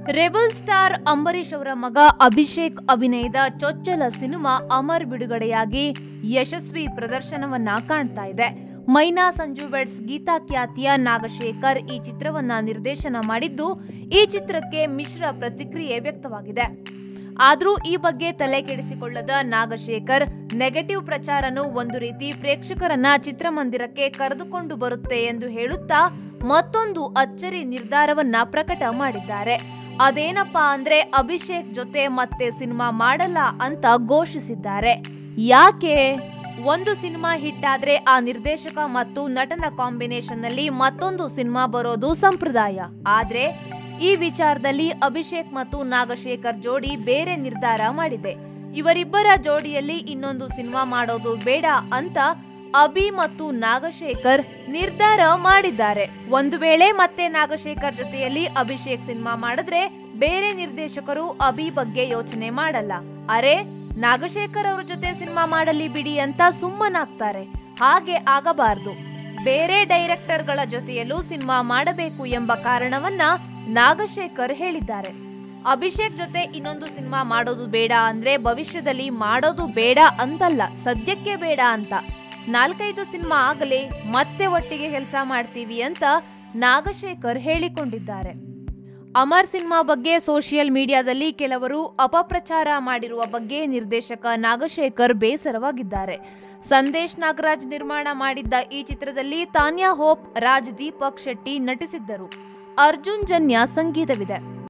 rebel star Ambareesh ಅವರ ಮಗ ಅಭಿಷೇಕ್ ಅಭಿನಯದ ಚೊಚ್ಚಲ ಸಿನಿಮಾ ಅಮರ್ ಬಿಡುಗಡೆಯಾಗಿ ಯಶಸ್ವಿ ಪ್ರದರ್ಶನವನ್ನ ಕಾಣ್ತಾ ಇದೆ ಮೈನಾ ಸಂಜು ಬೆಡ್ಸ್ ಗೀತಾ ಖ್ಯಾತಿಯ ನಾಗಶೇಖರ್ ಈ ಚಿತ್ರವನ್ನ ನಿರ್ದೇಶನ ಮಾಡಿದ್ದು ಈ ಚಿತ್ರಕ್ಕೆ ಮಿಶ್ರ ಪ್ರತಿಕ್ರಿಯೆ ವ್ಯಕ್ತವಾಗಿದೆ ಆದ್ರೂ ಈ ಬಗ್ಗೆ ತಲೆ ಕೆಡಿಸಿಕೊಳ್ಳದ ನಾಗಶೇಖರ್ ನೆಗೆಟಿವ್ ಪ್ರಚಾರನು ಒಂದು ರೀತಿ ಪ್ರೇಕ್ಷಕರನ್ನ ಚಿತ್ರಮಂದಿರಕ್ಕೆ ಕರೆದುಕೊಂಡು ಬರುತ್ತೆ ಎಂದು ಹೇಳುತ್ತಾ ಮತ್ತೊಂದು ಅಚ್ಚರಿ ನಿರ್ಧಾರವನ್ನ ಪ್ರಕಟ ಮಾಡಿದ್ದಾರೆ ಅದೇನಪ್ಪಾ ಅಂದ್ರೆ ಅಭಿಷೇಕ್ ಜೊತೆ ಮತ್ತೆ ಸಿನಿಮಾ ಮಾಡಲ್ಲ ಅಂತ ಘೋಷಿಸಿದ್ದಾರೆ ಯಾಕೆ ಒಂದು ಸಿನಿಮಾ ಹಿಟ್ ಆದ್ರೆ ಆ ನಿರ್ದೇಶಕ ಮತ್ತು ನಟನ ಕಾಂಬಿನೇಷನ್ ನಲ್ಲಿ ಮತ್ತೊಂದು ಸಿನಿಮಾ ಬರೋದು ಸಂಪ್ರದಾಯ ಆದ್ರೆ ಈ ವಿಚಾರದಲ್ಲಿ ಅಭಿಷೇಕ್ ಮತ್ತು ನಾಗಶೇಖರ್ ಜೋಡಿ ಬೇರೆ ನಿರ್ಧಾರ ಮಾಡಿದೆ ಇವರಿಬ್ಬರ ಜೋಡಿಯಲ್ಲಿ ಇನ್ನೊಂದು ಸಿನಿಮಾ ಮಾಡೋದು ಬೇಡ ಅಂತ ಅಭಿ ಮತ್ತು ನಾಗಶೇಖರ್ ನಿರ್ಧಾರ ಮಾಡಿದ್ದಾರೆ ಒಂದು ವೇಳೆ ಮತ್ತೆ ನಾಗಶೇಖರ್ ಜೊತೆಯಲ್ಲಿ ಅಭಿಷೇಕ್ ಸಿನಿಮಾ ಮಾಡಿದ್ರೆ ಬೇರೆ ನಿರ್ದೇಶಕರು ಅಭಿ ಬಗ್ಗೆ ಯೋಚನೆ ಮಾಡಲ್ಲ ಅರೆ ನಾಗಶೇಖರ್ ಅವ್ರ ಜೊತೆ ಸಿನಿಮಾ ಮಾಡಲಿ ಬಿಡಿ ಅಂತ ಸುಮ್ಮನಾಗ್ತಾರೆ ಹಾಗೆ ಆಗಬಾರ್ದು ಬೇರೆ ಡೈರೆಕ್ಟರ್ಗಳ ಜೊತೆಯಲ್ಲೂ ಸಿನಿಮಾ ಮಾಡಬೇಕು ಎಂಬ ಕಾರಣವನ್ನ ನಾಗಶೇಖರ್ ಹೇಳಿದ್ದಾರೆ ಅಭಿಷೇಕ್ ಜೊತೆ ಇನ್ನೊಂದು ಸಿನಿಮಾ ಮಾಡೋದು ಬೇಡ ಅಂದ್ರೆ ಭವಿಷ್ಯದಲ್ಲಿ ಮಾಡೋದು ಬೇಡ ಅಂತಲ್ಲ ಸದ್ಯಕ್ಕೆ ಬೇಡ ಅಂತ ನಾಲ್ಕೈದು ಸಿನಿಮಾ ಆಗಲಿ ಮತ್ತೆ ಒಟ್ಟಿಗೆ ಕೆಲಸ ಮಾಡ್ತೀವಿ ಅಂತ ನಾಗಶೇಖರ್ ಹೇಳಿಕೊಂಡಿದ್ದಾರೆ ಅಮರ್ ಸಿನಿಮಾ ಬಗ್ಗೆ ಸೋಷಿಯಲ್ ಮೀಡಿಯಾದಲ್ಲಿ ಕೆಲವರು ಅಪಪ್ರಚಾರ ಮಾಡಿರುವ ಬಗ್ಗೆ ನಿರ್ದೇಶಕ ನಾಗಶೇಖರ್ ಬೇಸರವಾಗಿದ್ದಾರೆ ಸಂದೇಶ್ ನಾಗರಾಜ್ ನಿರ್ಮಾಣ ಮಾಡಿದ್ದ ಈ ಚಿತ್ರದಲ್ಲಿ ತಾನ್ಯಾ ಹೋಪ್ ರಾಜ್ ದೀಪಕ್ ಶೆಟ್ಟಿ ನಟಿಸಿದ್ದರು ಅರ್ಜುನ್ ಜನ್ಯ ಸಂಗೀತವಿದೆ